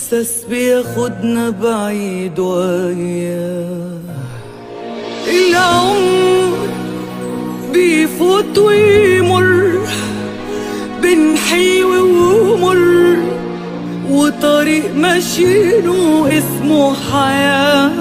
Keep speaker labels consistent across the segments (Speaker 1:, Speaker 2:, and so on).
Speaker 1: إحساس بياخدنا بعيد وياه العمر بيفوت ويمر بين حلو ومر وطريق ماشيينه اسمه حياة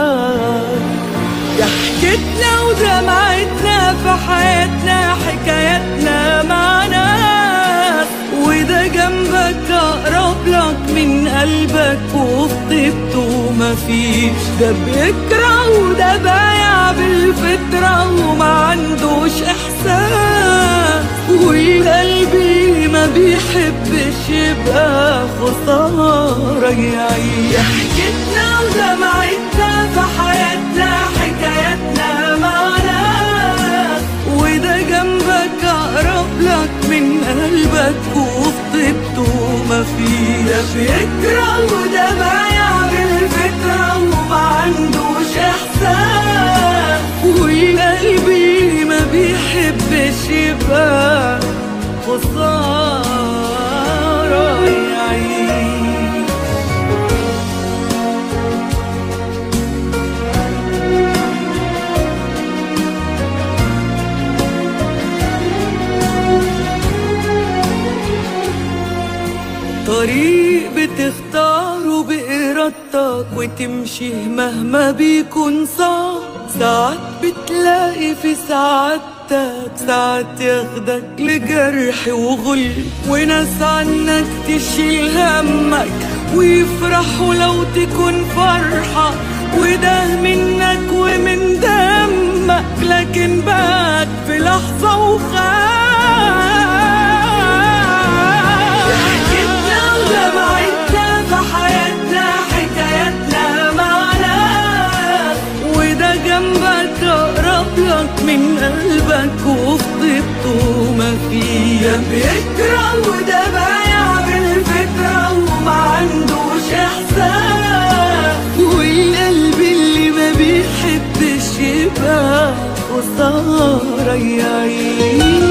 Speaker 1: يا حكيتنا ودمعتنا في حياتنا حكاياتنا مع ناس وده جنبك أقرب لك من قلبك وفي طيبته مفيش ده بيكره وده بايع بالفطرة وما عندوش إحساس والقلب ما بيحبش يبقى خسارة يعيش حكيتنا ودمعتنا في حياتنا حكاياتنا معنا وده جنبك أقرب لك من قلبك وفي طيبته مفيش ده بيكره وده بايع بالفطرة وما عندوش إحساس والقلب ما بيحبش يبقى خسارة يعيش طريق بتختاره بإرادتك وتمشيه مهما بيكون صعب ساعات بتلاقي في سعادتك ساعات ياخدك لجرح وغل وناس عنك تشيل همك ويفرحوا لو تكون فرحة وده منك ومن دمك لكن بات في لحظة وخاف حكيتنا ودمعتنا في حياتنا حكاياتنا معنا وده جنبك أقرب لك من قلبك وفي طيبته مفيش ده بيكره وده بايع بالفكرة وما عندوش إحساس والقلب اللي ما بيحبش يبقى خسارة يعيش